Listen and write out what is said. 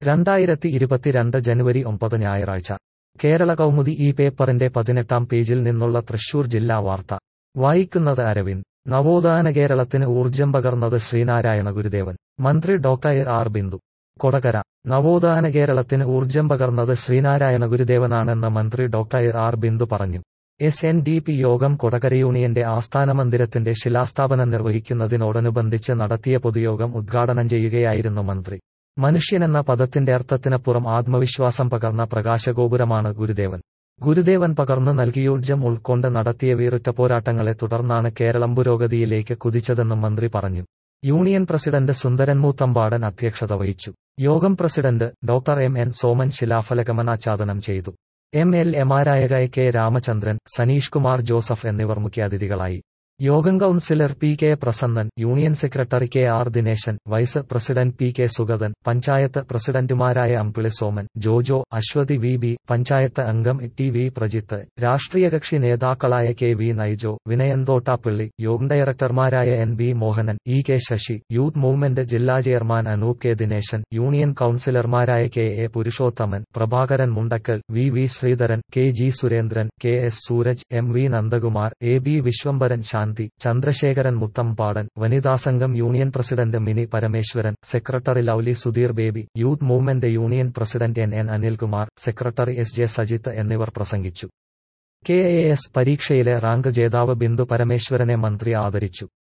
രണ്ടായിരത്തി ഇരുപത്തിരണ്ട് ജനുവരി ഒമ്പത് ഞായറാഴ്ച കേരള കൗമുദി ഈ പേപ്പറിന്റെ പതിനെട്ടാം പേജിൽ നിന്നുള്ള തൃശൂർ ജില്ലാ വാർത്ത വായിക്കുന്നത് അരവിന്ദ് നവോത്ഥാന കേരളത്തിന് ഊർജം പകർന്നത് ശ്രീനാരായണ ഗുരുദേവൻ മന്ത്രി ഡോക്ടർ ആർ ബിന്ദു കൊടകര നവോത്ഥാന കേരളത്തിന് ഊർജം പകർന്നത് ശ്രീനാരായണ ഗുരുദേവനാണെന്ന് മന്ത്രി ഡോക്ടർ ആർ ബിന്ദു പറഞ്ഞു എസ് എൻ ഡി പി യോഗം കൊടകര യൂണിയന്റെ ആസ്ഥാന മന്ദിരത്തിന്റെ ശിലാസ്ഥാപനം നിർവഹിക്കുന്നതിനോടനുബന്ധിച്ച് നടത്തിയ പൊതുയോഗം ഉദ്ഘാടനം ചെയ്യുകയായിരുന്നു മന്ത്രി മനുഷ്യനെന്ന പദത്തിന്റെ അർത്ഥത്തിനപ്പുറം ആത്മവിശ്വാസം പകർന്ന പ്രകാശഗോപുരമാണ് ഗുരുദേവൻ ഗുരുദേവൻ പകർന്നു നൽകിയൂർജം ഉൾക്കൊണ്ട് നടത്തിയ വീറുറ്റ പോരാട്ടങ്ങളെ തുടർന്നാണ് കേരളം പുരോഗതിയിലേക്ക് കുതിച്ചതെന്നും മന്ത്രി പറഞ്ഞു യൂണിയൻ പ്രസിഡന്റ് സുന്ദരൻ മൂത്തമ്പാടൻ അധ്യക്ഷത വഹിച്ചു യോഗം president doctor M N Soman ശിലാഫലകമനാച്ഛാദനം ചെയ്തു എം എൽ എമാരായ കെ രാമചന്ദ്രൻ സനീഷ് കുമാർ ജോസഫ് എന്നിവർ മുഖ്യാതിഥികളായി യോഗം councillor P K Prasannan union secretary K R Dineshan vice president P K Sugathan panchayat പ്രസിഡന്റുമാരായ അമ്പിളി സോമൻ ജോജോ അശ്വതി വി ബി പഞ്ചായത്ത് അംഗം ടി വി പ്രജിത്ത് രാഷ്ട്രീയ കക്ഷി നേതാക്കളായ കെ വി നൈജോ വിനയൻ തോട്ടാപ്പിള്ളി യോഗം ഡയറക്ടർമാരായ N B Mohanan E K Sasi youth movement ജില്ലാ chairman Anoop K Dineshan union കൌൺസിലർമാരായ K A Purushothaman Prabhakaran Mundakkal V V Sreedharan K G Surendran K S Sooraj M V Nandakumar A B Viswambharan Shanthi Chandrasekharan Muthampadan വനിതാ സംഘം union president Mini Parameswaran secretary Lovely Sudheer Baby youth movement union president N N Anilkumar secretary S J Sajith എന്നിവർ പ്രസംഗിച്ചു K A S പരീക്ഷയിലെ rank ജേതാവ് ബിന്ദു പരമേശ്വരനെ മന്ത്രി ആദരിച്ചു